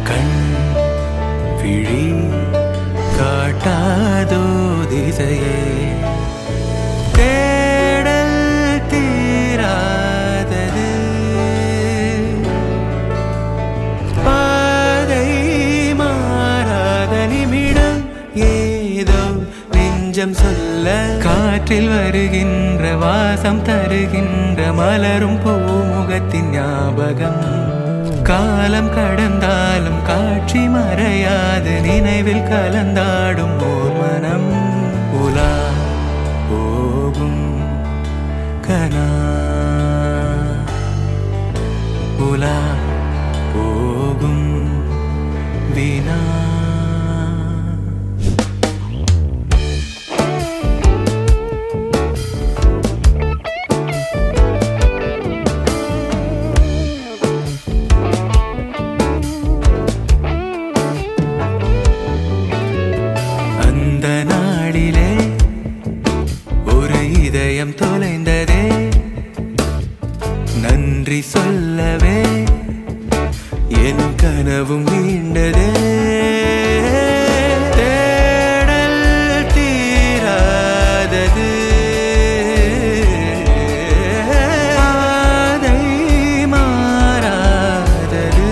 கண் விழி காட்டாதோ திசையே தேடல் தீராதது பாதை மாறாத நிமிடம் ஏதோ நெஞ்சம் சொல்ல காற்றில் வருகின்ற வாசம் தருகின்ற மலரும் பூமுகத்தின் ஞாபகம் காலம் கடந்தாலும் காட்சி மறையாது நினைவில் கலந்தாடும் ஓர் மனம் உலா போகும் கனா உலா போகும் வினா அந்த நாளிலே ஒரு இதயம் தொலைந்ததே நன்றி சொல்லவே என் கனவும் மீண்டதே தேடல் தீராதது பாதை மாறாதது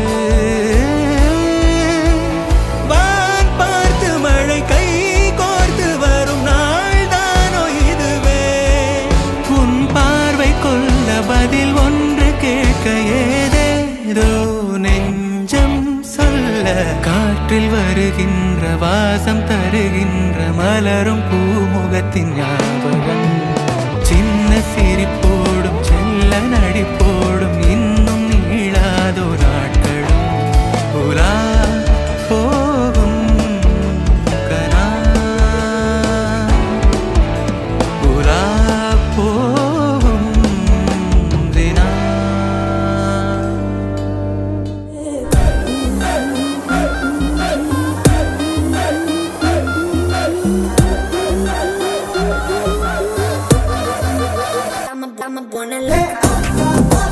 வான் பார்த்து மழை கை கோர்த்து வரும் நாள் தானோ இதுவே உன் பார்வை கொள்ள பதில் ஒன்று கேட்க ஏதேதோ நெஞ்சம் சொல்ல காற்றில் வருகின்ற வாசம் தருகின்ற மலரும் பூமுகத்தின் ஞாபகம் சின்ன சிரிப்போடும் செல்ல நடிப்போடும் இன்னும் நீளாதோ நாட்களும் உலா போகும் கனா உலா போகும் தினா I'm a, I'm a gonna let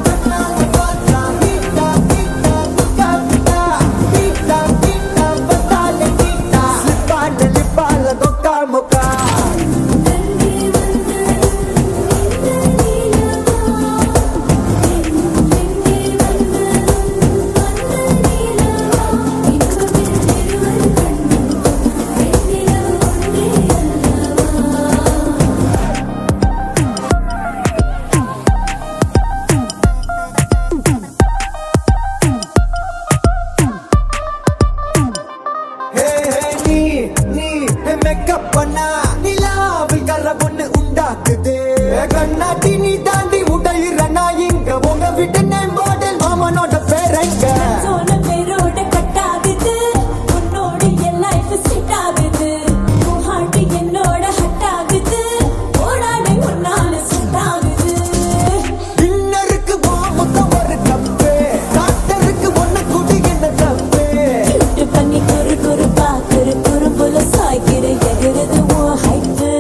ஹே ஹே நீ நீ மேக்கப் பண்ணா நிலாவில் கர ஒண்ணு உண்டாக்குது கண்ணாடி நீ தாண்டி உடையிற நான் இங்க உங்க வீட்டு நேம் மாடல் மாமனோட பேரங்க சோன பேரோட கட்டாகுது உன்னோட என் லைஃப் செட் ஆகுது உன் ஹார்ட் என்னோட ஹட் ஆகுது ஓடாடி உன்னால செட் ஆகுது டின்னருக்கு வா மொத்தம் ஒரு கப்பு டாக்டருக்கு ஒண்ணு குடி என்ன தப்பு கிட்டு பண்ணி குறு குறு பாக்குற குறும்புல சாய்க்கிற எகிறது உன் height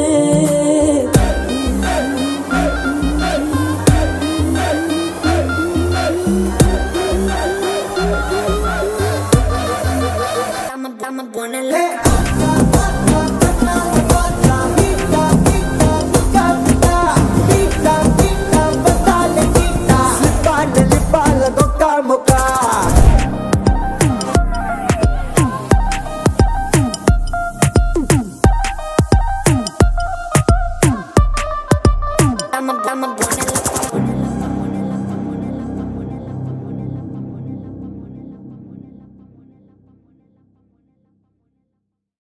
I'm a, I'm a gonna let